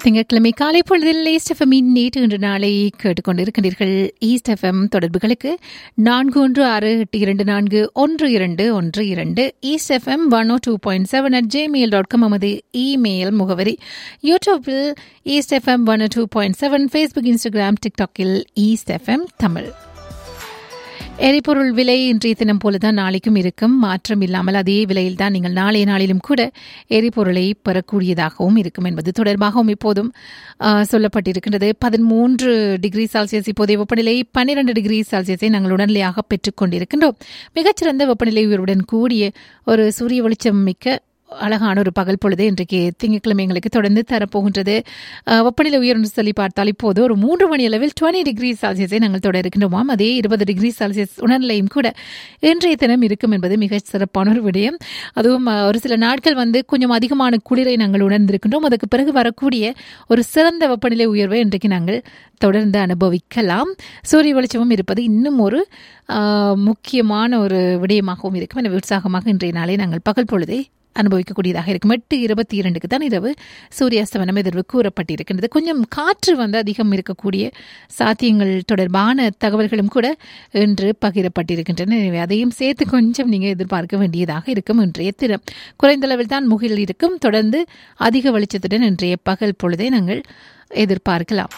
திங்கட்கிழமை காலை பொழுதில் ஈஸ்ட் எஃப்எம்மின் நேற்று இன்று நாளை கேட்டுக்கொண்டிருக்கின்றீர்கள் ஈஸ்ட் எஃப்எம் தொடர்புகளுக்கு நான்கு ஒன்று ஆறு எட்டு இரண்டு நான்கு ஒன்று இரண்டு ஒன்று இரண்டு east FM one O two point seven at Gmail dot com நமது இமெயில் முகவரி யூடியூப்பில் east FM one O two point seven Facebook Instagram டிக்டாக்கில் ஈஸ்ட் எஃப்எம் தமிழ் எரிபொருள் விலை இன்றைய தினம் போலதான் நாளைக்கும் இருக்கும் மாற்றம் இல்லாமல் அதே விலையில் தான் நீங்கள் நாளைய நாளிலும் கூட எரிபொருளை பெறக்கூடியதாகவும் இருக்கும் என்பது தொடர்பாகவும் இப்போதும் சொல்லப்பட்டிருக்கின்றது பதிமூன்று டிகிரி செல்சியஸ் இப்போதைய வெப்பநிலை பன்னிரண்டு டிகிரி செல்சியஸை நாங்கள் உடனடியாக பெற்றுக் கொண்டிருக்கின்றோம் மிகச்சிறந்த வெப்பநிலை உயர்வுடன் கூடிய ஒரு சூரிய வெளிச்சம் மிக்க அழகான ஒரு பகல் பொழுது இன்றைக்கு திங்கட்கிழமை எங்களுக்கு தொடர்ந்து தரப்போகின்றது வெப்பநிலை உயர்ந்து சொல்லி பார்த்தால் இப்போது ஒரு மூன்று மணி அளவில் டுவெண்ட்டி டிகிரி செல்சியஸை நாங்கள் தொடர இருக்கின்றோமாம் அதே இருபது டிகிரி செல்சியஸ் உணர்நிலையும் கூட இன்றைய தினம் இருக்கும் என்பது மிக சிறப்பான ஒரு விடயம் அதுவும் ஒரு சில நாட்கள் வந்து கொஞ்சம் அதிகமான குளிரை நாங்கள் உணர்ந்திருக்கின்றோம் அதுக்கு பிறகு வரக்கூடிய ஒரு சிறந்த வெப்பநிலை உயர்வை இன்றைக்கு நாங்கள் தொடர்ந்து அனுபவிக்கலாம் சூரிய வெளிச்சமும் இருப்பது இன்னும் ஒரு முக்கியமான ஒரு விடயமாகவும் இருக்கும் எனவே உற்சாகமாக இன்றைய நாளை நாங்கள் பகல் பொழுதை அனுபவிக்கக்கூடியதாக இருக்கும் எட்டு இருபத்தி இரண்டுக்கு தான் இரவு சூரியாஸ்தமனம் எதிர்வு கூறப்பட்டிருக்கின்றது கொஞ்சம் காற்று வந்து அதிகம் இருக்கக்கூடிய சாத்தியங்கள் தொடர்பான தகவல்களும் கூட இன்று பகிரப்பட்டிருக்கின்றன எனவே அதையும் சேர்த்து கொஞ்சம் நீங்கள் எதிர்பார்க்க வேண்டியதாக இருக்கும் இன்றைய தினம் குறைந்த அளவில் தான் முகில் இருக்கும் தொடர்ந்து அதிக வெளிச்சத்துடன் இன்றைய பகல் பொழுதை நாங்கள் எதிர்பார்க்கலாம்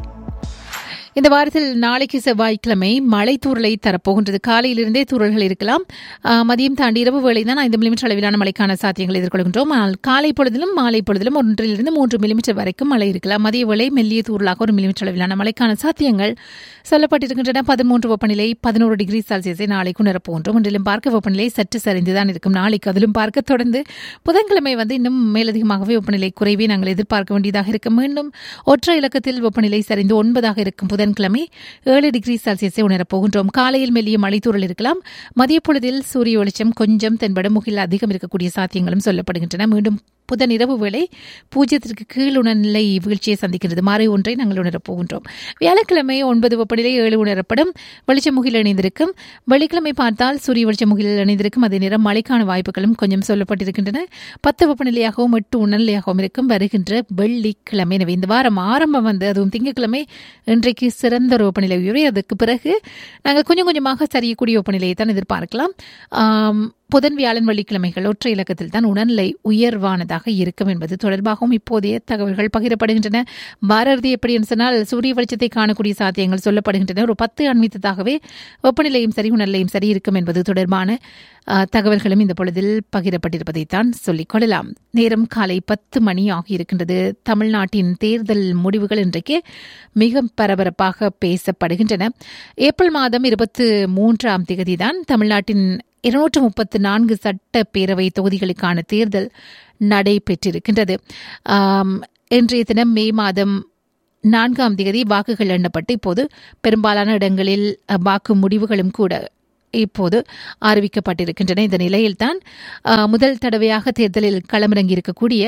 இந்த வாரத்தில் நாளைக்கு செவ்வாய்க்கிழமை மழை தூரலை தரப்போகின்றது காலையிலிருந்தே தூரல்கள் இருக்கலாம் மதியம் தாண்டி இரவு வேலை தான் ஐந்து மில்லிமீட்டர் அளவிலான மழைக்கான சாத்தியங்கள் எதிர்கொள்கின்றோம் ஆனால் காலை பொழுதிலும் மாலை பொழுதிலும் ஒன்றிலிருந்து மூன்று மில்லிமீட்டர் வரைக்கும் மழை இருக்கலாம் மதிய வேலை மெல்லிய தூரலாக ஒரு மில்லிமீட்டர் அளவிலான மழைக்கான சாத்தியங்கள் சொல்லப்பட்டிருக்கின்றன பதிமூன்று வெப்பநிலை பதினோரு டிகிரி செல்சியஸை நாளைக்கு உணரப்போகின்றோம் ஒன்றிலும் பார்க்க வெப்பநிலை சற்று சரிந்துதான் இருக்கும் நாளைக்கு அதிலும் பார்க்க தொடர்ந்து புதன்கிழமை வந்து இன்னும் மேலதிகமாகவே வெப்பநிலை குறைவே நாங்கள் எதிர்பார்க்க வேண்டியதாக இருக்கும் மீண்டும் ஒற்றை இலக்கத்தில் வெப்பநிலை சரிந்து ஒன்பதாக இருக்கும் புதன் புதன்கிழமை ஏழு டிகிரி செல்சியஸை உணரப் போகின்றோம் காலையில் மெல்லிய மழைத்தூரல் இருக்கலாம் மதிய பொழுதில் சூரிய வெளிச்சம் கொஞ்சம் தென்படும் முகில் அதிகம் இருக்கக்கூடிய சாத்தியங்களும் சொல்லப்படுகின்றன மீண்டும் புதன் இரவு வேளை பூஜ்ஜியத்திற்கு கீழ் உணர்நிலை வீழ்ச்சியை சந்திக்கிறது மாறை ஒன்றை நாங்கள் உணரப் போகின்றோம் வியாழக்கிழமை ஒன்பது வெப்பநிலை ஏழு உணரப்படும் வெளிச்ச முகில் இணைந்திருக்கும் வெள்ளிக்கிழமை பார்த்தால் சூரிய வெளிச்ச முகில் இணைந்திருக்கும் அதே நேரம் மழைக்கான வாய்ப்புகளும் கொஞ்சம் சொல்லப்பட்டிருக்கின்றன பத்து வெப்பநிலையாகவும் எட்டு உணர்நிலையாகவும் இருக்கும் வருகின்ற வெள்ளிக்கிழமை எனவே இந்த வாரம் ஆரம்பம் வந்து அதுவும் திங்கட்கிழமை இன்றைக்கு சிறந்த ஒரு வெப்பநிலை உயர்வை அதுக்கு பிறகு நாங்கள் கொஞ்சம் கொஞ்சமாக சரியக்கூடிய வெப்பநிலையை தான் எதிர்பார்க்கலாம் புதன் வியாழன் வெள்ளிக்கிழமைகள் ஒற்றை இலக்கத்தில் தான் உணர்நிலை உயர்வானதாக இருக்கும் என்பது தொடர்பாகவும் இப்போதைய தகவல்கள் பகிரப்படுகின்றன வாரறுதி எப்படி என்று சொன்னால் சூரிய வெளிச்சத்தை காணக்கூடிய சாத்தியங்கள் சொல்லப்படுகின்றன ஒரு பத்து அண்மித்ததாகவே வெப்பநிலையும் சரி உணர்நிலையும் சரி இருக்கும் என்பது தொடர்பான தகவல்களும் இந்த பொழுதில் பகிரப்பட்டிருப்பதைத்தான் சொல்லிக் கொள்ளலாம் நேரம் காலை பத்து மணி ஆகியிருக்கின்றது தமிழ்நாட்டின் தேர்தல் முடிவுகள் இன்றைக்கு மிக பரபரப்பாக பேசப்படுகின்றன ஏப்ரல் மாதம் இருபத்தி மூன்றாம் தேதி தான் தமிழ்நாட்டின் இருநூற்று முப்பத்து நான்கு சட்டப்பேரவை தொகுதிகளுக்கான தேர்தல் நடைபெற்றிருக்கின்றது இன்றைய தினம் மே மாதம் நான்காம் தேதி வாக்குகள் எண்ணப்பட்டு இப்போது பெரும்பாலான இடங்களில் வாக்கு முடிவுகளும் கூட இப்போது அறிவிக்கப்பட்டிருக்கின்றன இந்த நிலையில்தான் முதல் தடவையாக தேர்தலில் களமிறங்கியிருக்கக்கூடிய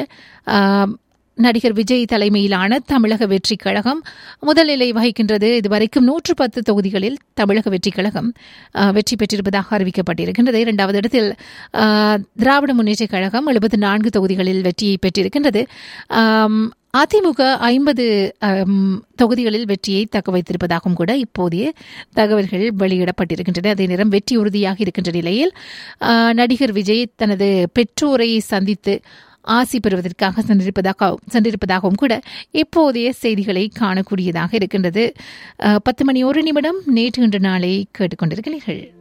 நடிகர் விஜய் தலைமையிலான தமிழக வெற்றி கழகம் முதல் நிலை வகிக்கின்றது இதுவரைக்கும் நூற்று பத்து தொகுதிகளில் தமிழக வெற்றி கழகம் வெற்றி பெற்றிருப்பதாக அறிவிக்கப்பட்டிருக்கின்றது இரண்டாவது இடத்தில் திராவிட முன்னேற்ற கழகம் எழுபத்தி நான்கு தொகுதிகளில் வெற்றியை பெற்றிருக்கின்றது அதிமுக ஐம்பது தொகுதிகளில் வெற்றியை தக்க வைத்திருப்பதாகவும் கூட இப்போதைய தகவல்கள் வெளியிடப்பட்டிருக்கின்றன அதே நேரம் வெற்றி உறுதியாக இருக்கின்ற நிலையில் நடிகர் விஜய் தனது பெற்றோரை சந்தித்து ஆசி பெறுவதற்காக சென்றிருப்பதாக சென்றிருப்பதாகவும் கூட இப்போதைய செய்திகளை காணக்கூடியதாக இருக்கின்றது பத்து மணி ஒரு நிமிடம் நேற்று இன்று நாளை கேட்டுக்கொண்டிருக்கிறீர்கள்